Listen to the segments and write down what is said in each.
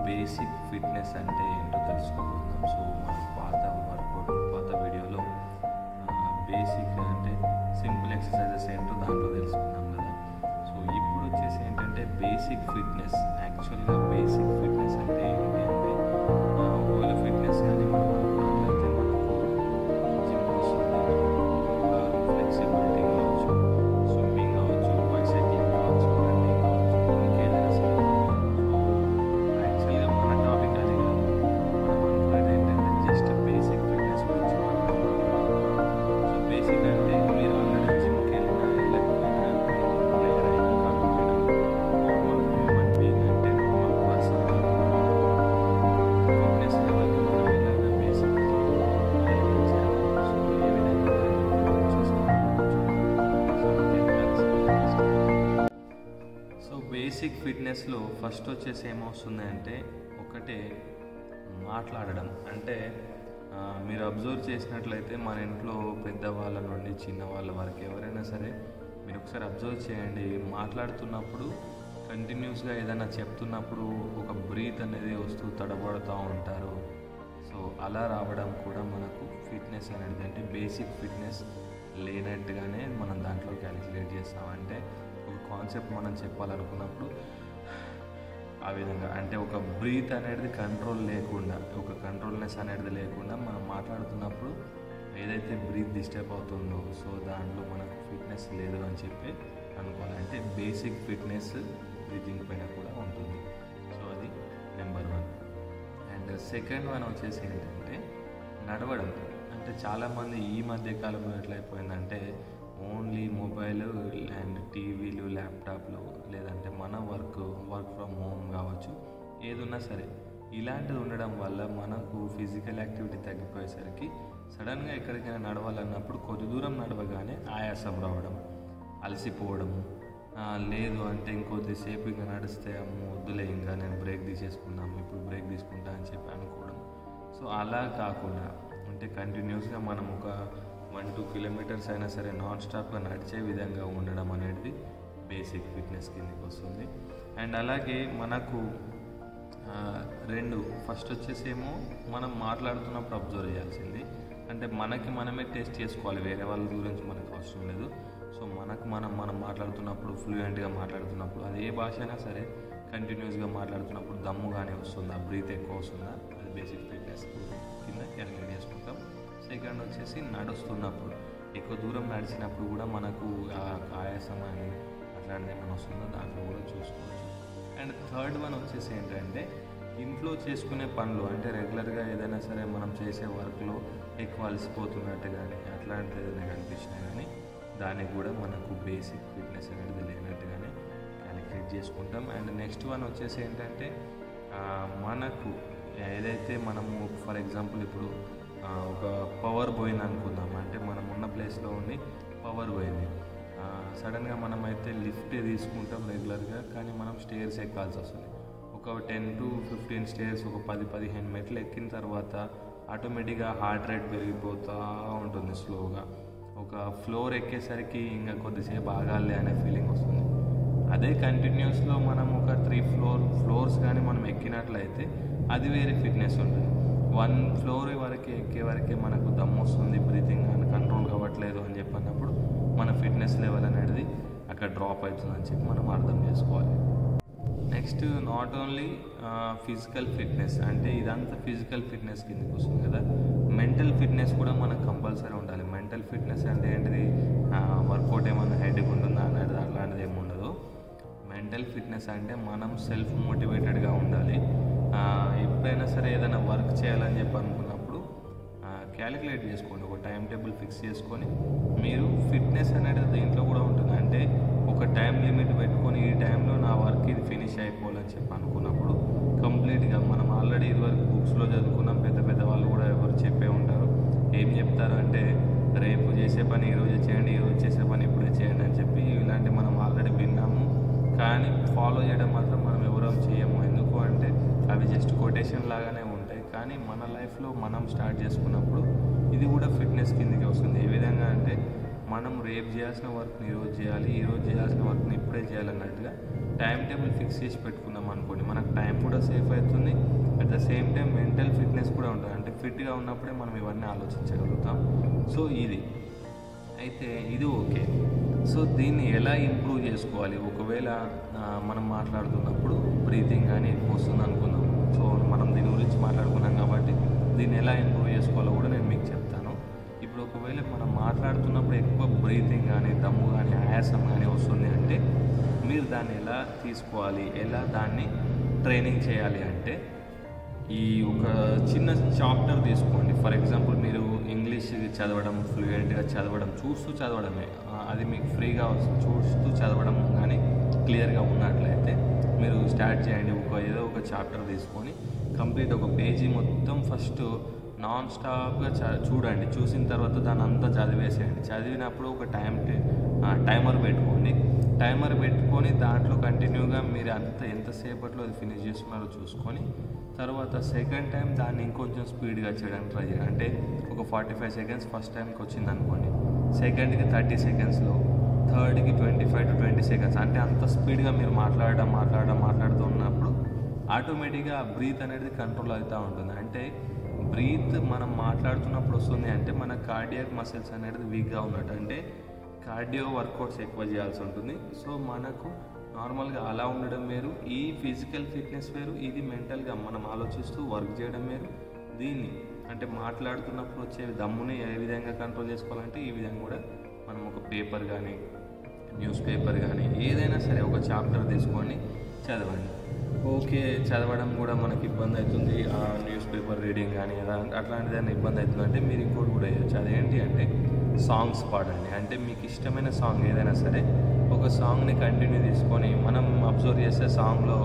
basic fitness అంటే ఏంటో తెలుసుకోబోతున్నాం సో మన పాత వర్కౌట్ పాత వీడియోలో బేసిక్ అంటే సింపుల్ ఎక్సర్సైజెస్ ఏంటో దాంట్లో తెలుసుకున్నాం కదా సో ఇప్పుడు వచ్చేసి ఏంటంటే బేసిక్ ఫిట్నెస్ యాక్చువల్గా బేసిక్ ఫిట్నెస్ అంటే ఏంటి అంటే ఆ, ఒకవేళ ఫిట్నెస్ కానీ మనం అనుకున్నట్లయితే మనకు జిమ్ వస్తుంది ఫ్లెక్సిబిలిటీ కావచ్చు స్విమ్మింగ్ కావచ్చు బైసైక్లింగ్ కావచ్చు రన్నింగ్ కావచ్చు ఇంకేదైనా సరే సో యాక్చువల్గా మన టాపిక్ అది కాదు మనం అనుకునేది ఏంటంటే జస్ట్ బేసిక్ ఫిట్నెస్ గురించి మాట్లాడుకుంటున్నాం సో బేసిక్ అంటే మీరు ఆల్రెడీ జిమ్కి వెళ్ళినా వెళ్ళకపోయినా ప్లేయర్ అయినా కాకపోయినా నార్మల్ హ్యూమన్ బీయింగ్ అంటే నార్మల్ పర్సన్ ఫిట్నెస్ లెవెల్కి మనం వెళ్ళాలి బేసిక్ చేయాలి సో ఏ విధంగా చూసుకోవాలి సో బేసిక్ ఫిట్నెస్లో ఫస్ట్ వచ్చేసి ఏమొస్తుంది అంటే ఒకటే మాట్లాడడం అంటే ఆ, మీరు అబ్జర్వ్ చేసినట్లయితే మన ఇంట్లో పెద్దవాళ్ళ నుండి చిన్నవాళ్ళ వరకు ఎవరైనా సరే మీరు ఒకసారి అబ్జర్వ్ చేయండి మాట్లాడుతున్నప్పుడు కంటిన్యూస్గా ఏదైనా చెప్తున్నప్పుడు ఒక బ్రీత్ అనేది వస్తూ తడబడుతూ ఉంటారు సో అలా రావడం కూడా మనకు ఫిట్నెస్ అనేది అంటే బేసిక్ ఫిట్నెస్ లేనట్టుగానే మనం దాంట్లో క్యాలిక్యులేట్ చేస్తాం అంటే ఒక కాన్సెప్ట్ మనం చెప్పాలనుకున్నప్పుడు ఆ విధంగా అంటే ఒక బ్రీత్ అనేది కంట్రోల్ లేకుండా ఒక కంట్రోల్నెస్ అనేది లేకుండా మనం మాట్లాడుతున్నప్పుడు ఏదైతే బ్రీత్ డిస్టర్బ్ అవుతుందో సో దాంట్లో మనకు ఫిట్నెస్ లేదు అని చెప్పి అనుకోవాలి అంటే బేసిక్ ఫిట్నెస్ బ్రీతింగ్ పైన కూడా ఉంటుంది సో అది number one and second one వచ్చేసి ఏంటంటే నడవడం అంటే చాలామంది ఈ మధ్య కాలంలో ఎట్లయిపోయిందంటే ఓన్లీ మొబైల్ అండ్ టీవీలు ల్యాప్టాప్లు లేదంటే మన వర్క్ వర్క్ ఫ్రమ్ హోమ్ కావచ్చు ఏదున్నా సరే ఇలాంటిది ఉండడం వల్ల మనకు ఫిజికల్ యాక్టివిటీ తగ్గిపోయేసరికి సడన్గా ఎక్కడికైనా నడవాలన్నప్పుడు కొద్ది దూరం నడవగానే ఆయాసం రావడం అలసిపోవడము ఆ, లేదు అంటే ఇంకొద్దిసేపు ఇంకా నడిస్తే అమ్మో వద్దులే ఇంకా నేను బ్రేక్ తీసేసుకున్నాము ఇప్పుడు బ్రేక్ తీసుకుంటా అని చెప్పి అనుకోవడం సో అలా కాకుండా అంటే కంటిన్యూస్గా మనం ఒక వన్ టూ కిలోమీటర్స్ అయినా సరే నాన్ స్టాప్గా నడిచే విధంగా ఉండడం అనేది బేసిక్ ఫిట్నెస్ కిందకి వస్తుంది అండ్ అలాగే మనకు ఆ, రెండు ఫస్ట్ వచ్చేసి ఏమో మనం మాట్లాడుతున్నప్పుడు అబ్జర్వ్ చేయాల్సింది అంటే మనకి మనమే టెస్ట్ చేసుకోవాలి వేరే వాళ్ళ గురించి మనకు అవసరం లేదు సో మనకు మనం మనం మాట్లాడుతున్నప్పుడు ఫ్లూయెంట్గా మాట్లాడుతున్నప్పుడు అది ఏ భాష అయినా సరే కంటిన్యూస్గా మాట్లాడుతున్నప్పుడు దమ్ము కానీ వస్తుందా బ్రీత్ ఎక్కువ వస్తుందా అది బేసిక్ ఫిట్నెస్ కింద క్యాలిక్యులేట్ చేసుకుంటాం సెకండ్ వచ్చేసి నడుస్తున్నప్పుడు ఎక్కువ దూరం నడిచినప్పుడు కూడా మనకు ఆ ఆయాసం అని అట్లాంటిది ఏమైనా వస్తుందో దాంట్లో కూడా చూసుకోవచ్చు అండ్ థర్డ్ వన్ వచ్చేసి ఏంటంటే ఇంట్లో చేసుకునే పనులు అంటే రెగ్యులర్గా ఏదైనా సరే మనం చేసే వర్క్లో ఎక్కువ అలసిపోతున్నట్టు కానీ అట్లాంటిది ఏదైనా కనిపించినా కానీ దానికి కూడా మనకు బేసిక్ ఫిట్నెస్ అనేది లేనట్టుగానే క్యాలిక్యులేట్ చేసుకుంటాం అండ్ నెక్స్ట్ వన్ వచ్చేసి ఏంటంటే ఆ, మనకు ఏదైతే మనము ఫర్ ఎగ్జాంపుల్ ఇప్పుడు ఆ, ఒక పవర్ పోయింది అనుకుందాం అంటే మనం ఉన్న ప్లేస్లో ఉండి పవర్ పోయింది సడన్గా మనం అయితే లిఫ్ట్ తీసుకుంటాం రెగ్యులర్గా కానీ మనం స్టేర్స్ ఎక్కాల్సి వస్తుంది ఒక టెన్ టు ఫిఫ్టీన్ స్టేర్స్ ఒక పది పదిహేను మెట్లు ఎక్కిన తర్వాత ఆటోమేటిక్గా హార్ట్ రేట్ పెరిగిపోతూ ఉంటుంది స్లోగా ఒక ఫ్లోర్ ఎక్కేసరికి ఇంకా కొద్దిసేపు ఆగాలి అనే ఫీలింగ్ వస్తుంది అదే కంటిన్యూస్లో మనం ఒక త్రీ ఫ్లోర్ ఫ్లోర్స్ కానీ మనం ఎక్కినట్లయితే అది వేరే ఫిట్నెస్ ఉంటుంది వన్ ఫ్లోర్ వరకు ఎక్కే వరకే మనకు దమ్ము వస్తుంది బ్రీతింగ్ అని కంట్రోల్ కావట్లేదు అని చెప్పినప్పుడు మన ఫిట్నెస్ లెవెల్ అనేది అక్కడ డ్రాప్ అవుతుందని చెప్పి మనం అర్థం చేసుకోవాలి next not only physical fitness అంటే ఇదంతా ఫిజికల్ ఫిట్నెస్ కిందకి వస్తుంది కదా మెంటల్ ఫిట్నెస్ కూడా మనకు కంపల్సరీ ఉండాలి మెంటల్ ఫిట్నెస్ అంటే ఏంటిది వర్కౌట్ ఏమన్నా హెడ్కి ఉంటుందా అనేది అట్లాంటిది ఏమి ఉండదు మెంటల్ ఫిట్నెస్ అంటే మనం సెల్ఫ్ మోటివేటెడ్గా ఉండాలి ఆ, ఎప్పుడైనా సరే ఏదైనా వర్క్ చేయాలని చెప్పి అనుకున్నప్పుడు క్యాలిక్యులేట్ చేసుకోండి ఒక టైం టేబుల్ ఫిక్స్ చేసుకొని మీరు ఫిట్నెస్ అనేది దీంట్లో కూడా ఉంటుంది అంటే ఒక టైం లిమిట్ పెట్టుకొని ఈ టైంలో నా వర్క్ ఇది ఫినిష్ అయిపోవాలని చెప్పి అనుకున్నప్పుడు కంప్లీట్గా మనం ఆల్రెడీ ఇదివరకు బుక్స్లో చదువుకున్నాం పెద్ద పెద్ద వాళ్ళు కూడా ఎవరు చెప్పే ఉంటారు ఏం చెప్తారు అంటే రేపు చేసే పని ఈరోజు చేయండి ఈరోజు చేసే పని ఇప్పుడే చేయండి అని చెప్పి ఇలాంటి మనం ఆల్రెడీ విన్నాము కానీ ఫాలో చేయడం మాత్రం మనం ఎవరో చేయము ఎందుకు అంటే అవి జస్ట్ కొటేషన్ లాగానే ఉంటాయి కానీ మన లైఫ్లో మనం స్టార్ట్ చేసుకున్నప్పుడు ఇది కూడా ఫిట్నెస్ కిందకి వస్తుంది ఏ విధంగా అంటే మనం రేపు చేయాల్సిన వర్క్ని ఈరోజు చేయాలి ఈరోజు చేయాల్సిన వర్క్ని ఇప్పుడే చేయాలన్నట్టుగా టైం టేబుల్ ఫిక్స్ చేసి పెట్టుకున్నాం అనుకోండి మనకు టైం కూడా సేఫ్ అవుతుంది at the same time mental fitness కూడా ఉంటుంది అంటే ఫిట్గా ఉన్నప్పుడే మనం ఇవన్నీ ఆలోచించగలుగుతాం సో ఇది అయితే ఇది ఓకే సో దీన్ని ఎలా ఇంప్రూవ్ చేసుకోవాలి ఒకవేళ ఆ, మనం మాట్లాడుతున్నప్పుడు బ్రీతింగ్ కానీ ఎక్కువ వస్తుంది అనుకుందాం సో మనం దీని గురించి మాట్లాడుకున్నాం కాబట్టి దీన్ని ఎలా ఇంప్రూవ్ చేసుకోవాలో కూడా నేను మీకు చెప్తాను ఇప్పుడు ఒకవేళ మనం మాట్లాడుతున్నప్పుడు ఎక్కువ బ్రీతింగ్ కానీ దమ్ము కానీ ఆయాసం కానీ వస్తుంది అంటే మీరు దాన్ని ఎలా తీసుకోవాలి ఎలా దాన్ని ట్రైనింగ్ చేయాలి అంటే ఈ ఒక చిన్న చాప్టర్ తీసుకోండి ఫర్ ఎగ్జాంపుల్ మీరు ఇంగ్లీష్ చదవడం ఫ్లూయెంట్గా చదవడం చూస్తూ చదవడమే ఆ, అది మీకు ఫ్రీగా వస్తుంది చూస్తూ చదవడం కానీ క్లియర్గా ఉన్నట్లయితే మీరు స్టార్ట్ చేయండి ఒక ఏదో ఒక చాప్టర్ తీసుకొని కంప్లీట్ ఒక పేజీ మొత్తం ఫస్ట్ నాన్ స్టాప్గా చ చూడండి చూసిన తర్వాత దాన్ని అంతా చదివేసేయండి చదివినప్పుడు ఒక టైం టైమర్ పెట్టుకోండి టైమర్ పెట్టుకొని దాంట్లో కంటిన్యూగా మీరు అంత ఎంతసేపట్లో అది ఫినిష్ చేస్తున్నారో చూసుకొని తర్వాత సెకండ్ టైం దాన్ని ఇంకొంచెం స్పీడ్గా చేయడానికి ట్రై చేయండి అంటే ఒక ఫార్టీ ఫైవ్ సెకండ్స్ ఫస్ట్ టైంకి వచ్చింది అనుకోండి సెకండ్కి థర్టీ సెకండ్స్లో థర్డ్కి twenty five to twenty seconds అంటే అంత స్పీడ్గా మీరు మాట్లాడడం మాట్లాడడం మాట్లాడుతూ ఉన్నప్పుడు ఆటోమేటిక్గా బ్రీత్ అనేది కంట్రోల్ అవుతూ ఉంటుంది అంటే బ్రీత్ మనం మాట్లాడుతున్నప్పుడు వస్తుంది అంటే మన కార్డియాక్ మసిల్స్ అనేది వీక్గా ఉన్నట్టు అంటే కార్డియో వర్కౌట్స్ ఎక్కువ చేయాల్సి ఉంటుంది సో మనకు నార్మల్గా అలా ఉండడం వేరు ఈ ఫిజికల్ ఫిట్నెస్ వేరు ఇది మెంటల్గా మనం ఆలోచిస్తూ వర్క్ చేయడం వేరు దీన్ని అంటే మాట్లాడుతున్నప్పుడు వచ్చే దమ్ముని ఏ విధంగా కంట్రోల్ చేసుకోవాలంటే ఈ విధంగా కూడా మనం ఒక పేపర్ కానీ న్యూస్ పేపర్ కానీ ఏదైనా సరే ఒక చాప్టర్ తీసుకొని చదవండి ఓకే చదవడం కూడా మనకి ఇబ్బంది అవుతుంది ఆ న్యూస్ పేపర్ రీడింగ్ కానీ అలా అట్లాంటిదైనా ఇబ్బంది అవుతుంది అంటే మీరు ఇంకోటి కూడా చేయొచ్చు అదేంటి అంటే సాంగ్స్ పాడండి అంటే మీకు ఇష్టమైన సాంగ్ ఏదైనా సరే ఒక సాంగ్ని కంటిన్యూ తీసుకొని మనం అబ్జర్వ్ చేస్తే సాంగ్లో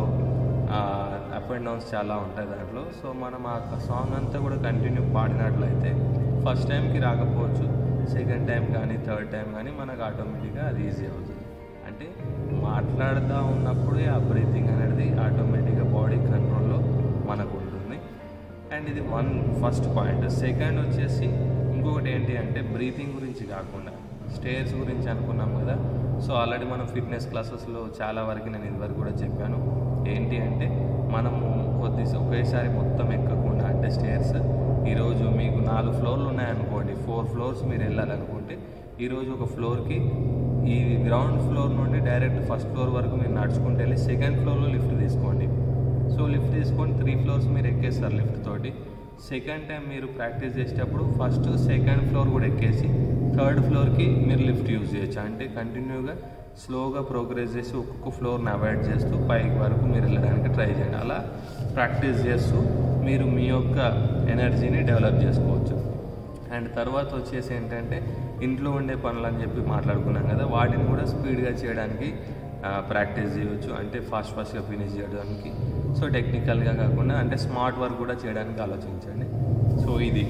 అప్ అండ్ డౌన్స్ చాలా ఉంటాయి దాంట్లో సో మనం ఆ సాంగ్ అంతా కూడా కంటిన్యూ పాడినట్లయితే ఫస్ట్ టైంకి రాకపోవచ్చు సెకండ్ టైం కానీ థర్డ్ టైం కానీ మనకు ఆటోమేటిక్గా అది ఈజీ అవుతుంది అంటే మాట్లాడుతూ ఉన్నప్పుడే ఆ బ్రీతింగ్ అనేది ఆటోమేటిక్గా బాడీ కంట్రోల్లో మనకు ఉంటుంది అండ్ ఇది వన్ ఫస్ట్ పాయింట్ సెకండ్ వచ్చేసి ఇంకొకటి ఏంటి అంటే బ్రీతింగ్ గురించి కాకుండా స్టేర్స్ గురించి అనుకున్నాం కదా సో ఆల్రెడీ మనం ఫిట్నెస్ క్లాసెస్లో చాలా వరకు నేను ఇదివరకు కూడా చెప్పాను ఏంటి అంటే మనము కొద్ది ఒకేసారి మొత్తం ఎక్కకుండా అంటే స్టేర్స్ ఈరోజు మీకు నాలుగు ఫ్లోర్లు ఉన్నాయనుకోండి ఫోర్ ఫ్లోర్స్ మీరు వెళ్ళాలనుకుంటే ఈరోజు ఒక ఫ్లోర్కి ఈ గ్రౌండ్ ఫ్లోర్ నుండి డైరెక్ట్ ఫస్ట్ ఫ్లోర్ వరకు మీరు నడుచుకుంటూ వెళ్ళి సెకండ్ ఫ్లోర్లో లిఫ్ట్ తీసుకోండి సో లిఫ్ట్ తీసుకొని త్రీ ఫ్లోర్స్ మీరు ఎక్కేస్తారు లిఫ్ట్ తోటి సెకండ్ టైం మీరు ప్రాక్టీస్ చేసేటప్పుడు ఫస్ట్ సెకండ్ ఫ్లోర్ కూడా ఎక్కేసి థర్డ్ ఫ్లోర్కి మీరు లిఫ్ట్ యూజ్ చేయొచ్చు అంటే కంటిన్యూగా స్లోగా ప్రోగ్రెస్ చేసి ఒక్కొక్క ఫ్లోర్ని అవాయిడ్ చేస్తూ పైకి వరకు మీరు వెళ్ళడానికి ట్రై చేయండి అలా ప్రాక్టీస్ చేస్తూ మీరు మీ యొక్క ఎనర్జీని డెవలప్ చేసుకోవచ్చు అండ్ తర్వాత వచ్చేసి ఏంటంటే ఇంట్లో ఉండే పనులు అని చెప్పి మాట్లాడుకున్నాం కదా వాటిని కూడా స్పీడ్గా చేయడానికి ప్రాక్టీస్ చేయవచ్చు అంటే ఫాస్ట్ ఫాస్ట్గా ఫినిష్ చేయడానికి సో టెక్నికల్గా కాకుండా అంటే స్మార్ట్ వర్క్ కూడా చేయడానికి ఆలోచించండి సో ఇది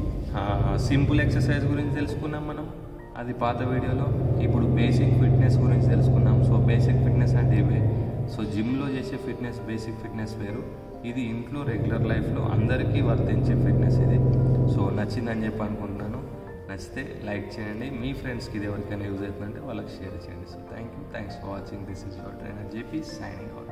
సింపుల్ ఎక్సర్సైజ్ గురించి తెలుసుకున్నాం మనం అది పాత వీడియోలో ఇప్పుడు బేసిక్ ఫిట్నెస్ గురించి తెలుసుకున్నాం సో బేసిక్ ఫిట్నెస్ అంటే ఇవే సో జిమ్లో చేసే ఫిట్నెస్ బేసిక్ ఫిట్నెస్ వేరు ఇది ఇంట్లో రెగ్యులర్ లైఫ్లో అందరికీ వర్తించే ఫిట్నెస్ ఇది సో నచ్చిందని చెప్పి అనుకుంటున్నాను నచ్చితే లైక్ చేయండి మీ ఫ్రెండ్స్కి ఇది ఎవరికైనా యూజ్ అవుతుందంటే వాళ్ళకి షేర్ చేయండి so thank you thanks for watching this is your trainer JP signing out